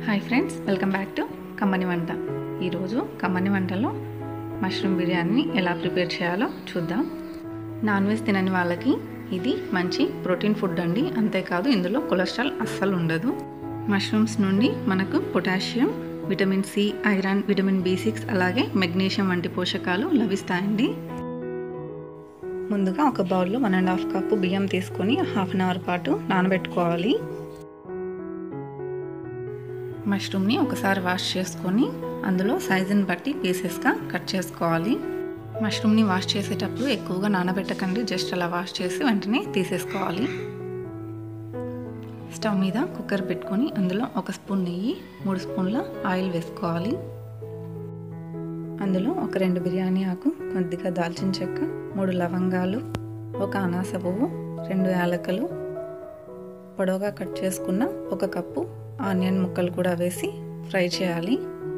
hi friends welcome back to కమ్మని వంట ఈరోజు కమ్మని వంటలో మష్రూమ్ బిర్యానీని ఎలా ప్రిపేర్ చేయాలో చూద్దాం నాన్ వెజ్ తినని వాళ్ళకి ఇది మంచి ప్రోటీన్ ఫుడ్ అండి అంతేకాదు ఇందులో కొలెస్ట్రాల్ అస్సలు ఉండదు మష్రూమ్స్ నుండి మనకు potassium vitamin C iron vitamin B six అలాగే మెగ్నీషియం వంటి పోషకాలు లభిస్తాయండి ముందుగా ఒక బౌల్లో వన్ అండ్ హాఫ్ కప్పు బియ్యం తీసుకొని హాఫ్ అన్ అవర్ పాటు నానబెట్టుకోవాలి మష్రూమ్ని ఒకసారి వాష్ చేసుకొని అందులో సైజుని బట్టి పీసెస్గా కట్ చేసుకోవాలి మష్రూమ్ని వాష్ చేసేటప్పుడు ఎక్కువగా నానబెట్టకండి జస్ట్ అలా వాష్ చేసి వెంటనే తీసేసుకోవాలి స్టవ్ మీద కుక్కర్ పెట్టుకొని అందులో ఒక స్పూన్ నెయ్యి మూడు స్పూన్ల ఆయిల్ వేసుకోవాలి అందులో ఒక రెండు బిర్యానీ ఆకు కొద్దిగా దాల్చిన చెక్క మూడు లవంగాలు ఒక అనాస పువ్వు రెండు యాలకలు పొడవుగా కట్ చేసుకున్న ఒక కప్పు ఆనియన్ ముక్కలు కూడా వేసి ఫ్రై చేయాలి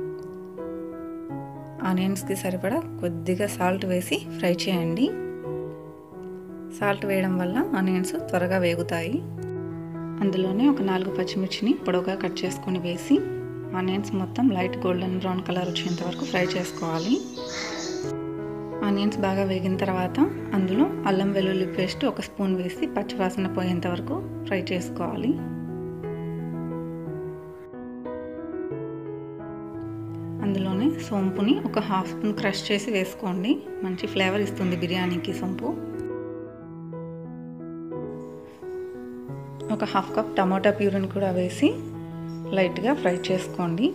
ఆనియన్స్కి సరిపడా కొద్దిగా సాల్ట్ వేసి ఫ్రై చేయండి సాల్ట్ వేయడం వల్ల ఆనియన్స్ త్వరగా వేగుతాయి అందులోనే ఒక నాలుగు పచ్చిమిర్చిని పొడవుగా కట్ చేసుకొని వేసి ఆనియన్స్ మొత్తం లైట్ గోల్డెన్ బ్రౌన్ కలర్ వచ్చేంత వరకు ఫ్రై చేసుకోవాలి ఆనియన్స్ బాగా వేగిన తర్వాత అందులో అల్లం వెల్లుల్లి పేస్ట్ ఒక స్పూన్ వేసి పచ్చివాసన పోయేంత వరకు ఫ్రై చేసుకోవాలి అందులోనే సోంపుని ఒక హాఫ్ స్పూన్ క్రష్ చేసి వేసుకోండి మంచి ఫ్లేవర్ ఇస్తుంది బిర్యానీకి సోంపు ఒక హాఫ్ కప్ టమాటా ప్యూరిని కూడా వేసి లైట్గా ఫ్రై చేసుకోండి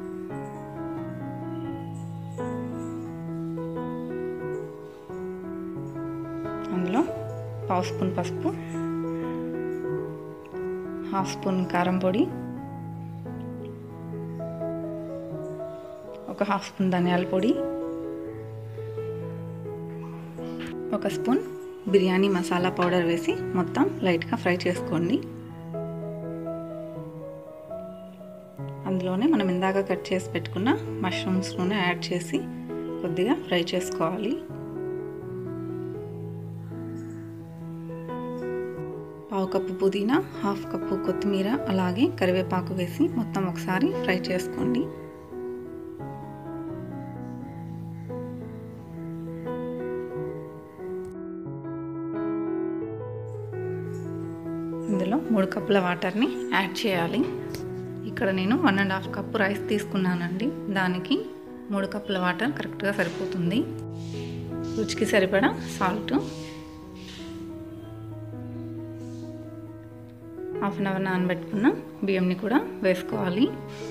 అందులో పావు స్పూన్ పసుపు హాఫ్ స్పూన్ కారం పొడి ఒక హాఫ్ స్పూన్ ధనియాల పొడి ఒక స్పూన్ బిర్యానీ మసాలా పౌడర్ వేసి మొత్తం లైట్గా ఫ్రై చేసుకోండి అందులోనే మనం ఇందాక కట్ చేసి పెట్టుకున్న మష్రూమ్స్ నూనె యాడ్ చేసి కొద్దిగా ఫ్రై చేసుకోవాలి పావు కప్పు పుదీనా హాఫ్ కప్పు కొత్తిమీర అలాగే కరివేపాకు వేసి మొత్తం ఒకసారి ఫ్రై చేసుకోండి ఇందులో మూడు కప్పుల వాటర్ని యాడ్ చేయాలి ఇక్కడ నేను one and half cup rice తీసుకున్నానండి దానికి మూడు కప్పుల వాటర్ కరెక్ట్గా సరిపోతుంది రుచికి సరిపడా సాల్ట్ హాఫ్ అన్ అవర్ నానబెట్టుకున్న బియ్యంని కూడా వేసుకోవాలి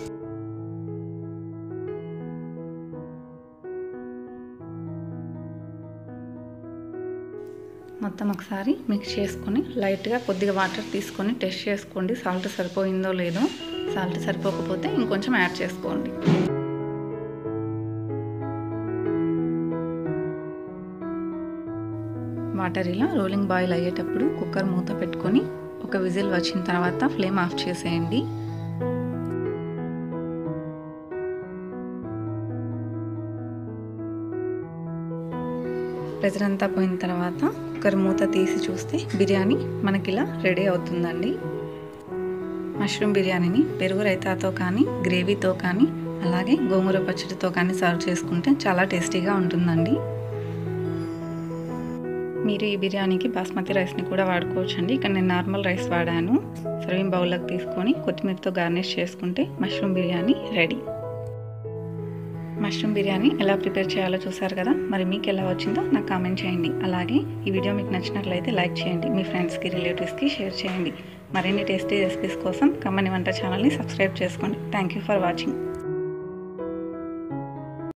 మొత్తం ఒకసారి మిక్స్ చేసుకొని లైట్గా కొద్దిగా వాటర్ తీసుకొని టెస్ట్ చేసుకోండి సాల్ట్ సరిపోయిందో లేదో సాల్ట్ సరిపోకపోతే ఇంకొంచెం యాడ్ చేసుకోండి వాటర్ ఇలా రోలింగ్ బాయిల్ అయ్యేటప్పుడు కుక్కర్ మూత పెట్టుకొని ఒక విజిల్ వచ్చిన తర్వాత ఫ్లేమ్ ఆఫ్ చేసేయండి ప్రెజర్ అంతా పోయిన తర్వాత కుక్కర్ మూత తీసి చూస్తే బిర్యానీ మనకి ఇలా రెడీ అవుతుందండి మష్రూమ్ బిర్యానీని పెరుగు రైతాతో కానీ గ్రేవీతో కానీ అలాగే గోంగూర పచ్చడితో కానీ సర్వ్ చేసుకుంటే చాలా టేస్టీగా ఉంటుందండి మీరు ఈ బిర్యానీకి బాస్మతి రైస్ని కూడా వాడుకోవచ్చు అండి ఇక్కడ నేను నార్మల్ రైస్ వాడాను సర్వింగ్ బౌల్లోకి తీసుకొని కొత్తిమీరతో గార్నిష్ చేసుకుంటే mushroom biryani ready mushroom biryani ఎలా ప్రిపేర్ చేయాలో చూసారు కదా మరి మీకు ఎలా వచ్చిందో నాకు కామెంట్ చేయండి అలాగే ఈ వీడియో మీకు నచ్చినట్లయితే లైక్ చేయండి మీ ఫ్రెండ్స్కి రిలేటివ్స్కి షేర్ చేయండి మరిన్ని టేస్టీ రెసిపీస్ కోసం కమ్మని వంట ఛానల్ని సబ్స్క్రైబ్ చేసుకోండి థ్యాంక్ యూ ఫర్ వాచింగ్